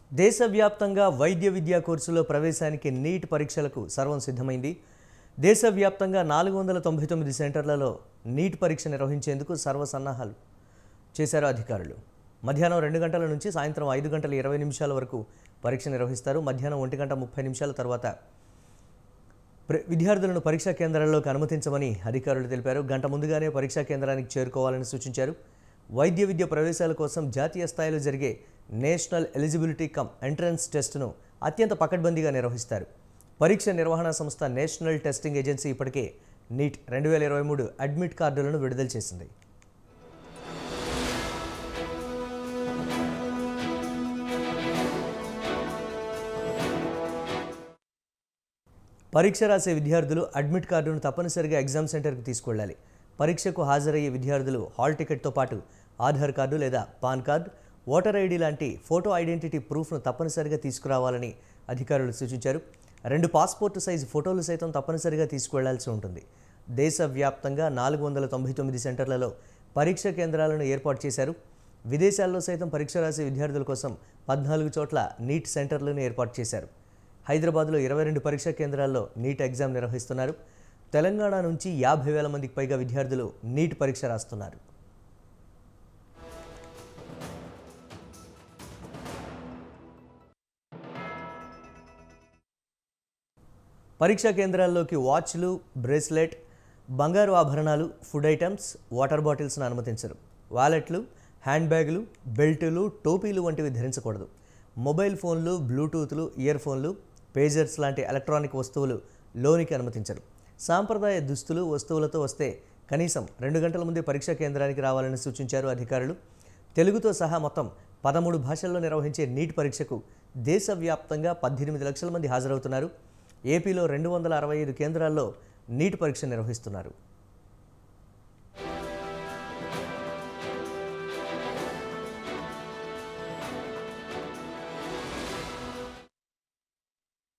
దేశవ్యాప్తంగా వైద్య విద్యా కోర్సులో ప్రవేశానికి నీట్ పరీక్షలకు సర్వం సిద్ధమైంది దేశవ్యాప్తంగా నాలుగు వందల తొంభై తొమ్మిది సెంటర్లలో నీట్ పరీక్ష నిర్వహించేందుకు సర్వసన్నాహాలు చేశారు అధికారులు మధ్యాహ్నం రెండు గంటల నుంచి సాయంత్రం ఐదు గంటల ఇరవై నిమిషాల వరకు పరీక్ష నిర్వహిస్తారు మధ్యాహ్నం ఒంటి గంట ముప్పై నిమిషాల తర్వాత ప్ర- విద్యార్థులను పరీక్షా కేంద్రాల్లోకి అనుమతించమని అధికారులు తెలిపారు గంట ముందుగానే పరీక్షా కేంద్రానికి చేరుకోవాలని సూచించారు వైద్య విద్య ప్రవేశాల కోసం జాతీయ స్థాయిలో జరిగే నేషనల్ ఎలిజిబిలిటీ కమ్ ఎంట్రన్స్ టెస్ట్ను అత్యంత పకడ్బందీగా నిర్వహిస్తారు పరీక్ష నిర్వహణ సంస్థ నేషనల్ టెస్టింగ్ ఏజెన్సీ ఇప్పటికే నీట్ రెండు వేల ఇరవై మూడు అడ్మిట్ కార్డులను విడుదల చేసింది పరీక్ష రాసే విద్యార్థులు అడ్మిట్ కార్డును తప్పనిసరిగా ఎగ్జామ్ సెంటర్కి తీసుకెళ్ళాలి పరీక్షకు హాజరయ్యే విద్యార్థులు హాల్ టికెట్తో పాటు ఆధార్ కార్డు లేదా పాన్ కార్డ్ ఓటర్ ఐడి లాంటి ఫోటో ఐడెంటిటీ ప్రూఫ్ను తప్పనిసరిగా తీసుకురావాలని అధికారులు సూచించారు రెండు పాస్పోర్ట్ సైజు ఫోటోలు సైతం తప్పనిసరిగా తీసుకువెళ్లాల్సి ఉంటుంది దేశవ్యాప్తంగా నాలుగు వందల తొంభై తొమ్మిది సెంటర్లలో పరీక్ష కేంద్రాలను ఏర్పాటు చేశారు విదేశాల్లో సైతం పరీక్ష రాసే విద్యార్థుల కోసం పద్నాలుగు చోట్ల నీట్ సెంటర్లను ఏర్పాటు చేశారు హైదరాబాద్లో ఇరవై రెండు పరీక్షా కేంద్రాల్లో నీట్ ఎగ్జామ్ నిర్వహిస్తున్నారు తెలంగాణ నుంచి యాభై వేల మందికి పైగా విద్యార్థులు నీట్ పరీక్ష రాస్తున్నారు పరీక్షా కేంద్రాల్లోకి వాచ్లు బ్రేస్లెట్ బంగారు ఆభరణాలు ఫుడ్ ఐటమ్స్ వాటర్ బాటిల్స్ను అనుమతించరు వాలెట్లు హ్యాండ్ బ్యాగులు బెల్టులు టోపీలు వంటివి ధరించకూడదు మొబైల్ ఫోన్లు బ్లూటూత్లు ఇయర్ ఫోన్లు పేజర్స్ లాంటి ఎలక్ట్రానిక్ వస్తువులు లోనికి అనుమతించరు సాంప్రదాయ దుస్తులు వస్తువులతో వస్తే కనీసం రెండు గంటల ముందే పరీక్షా కేంద్రానికి రావాలని సూచించారు అధికారులు తెలుగుతో సహా మొత్తం పదమూడు భాషల్లో నిర్వహించే నీట్ పరీక్షకు దేశవ్యాప్తంగా పద్దెనిమిది లక్షల మంది హాజరవుతున్నారు ఏపీలో రెండు వందల అరవై ఐదు కేంద్రాల్లో నీట్ పరీక్ష నిర్వహిస్తున్నారు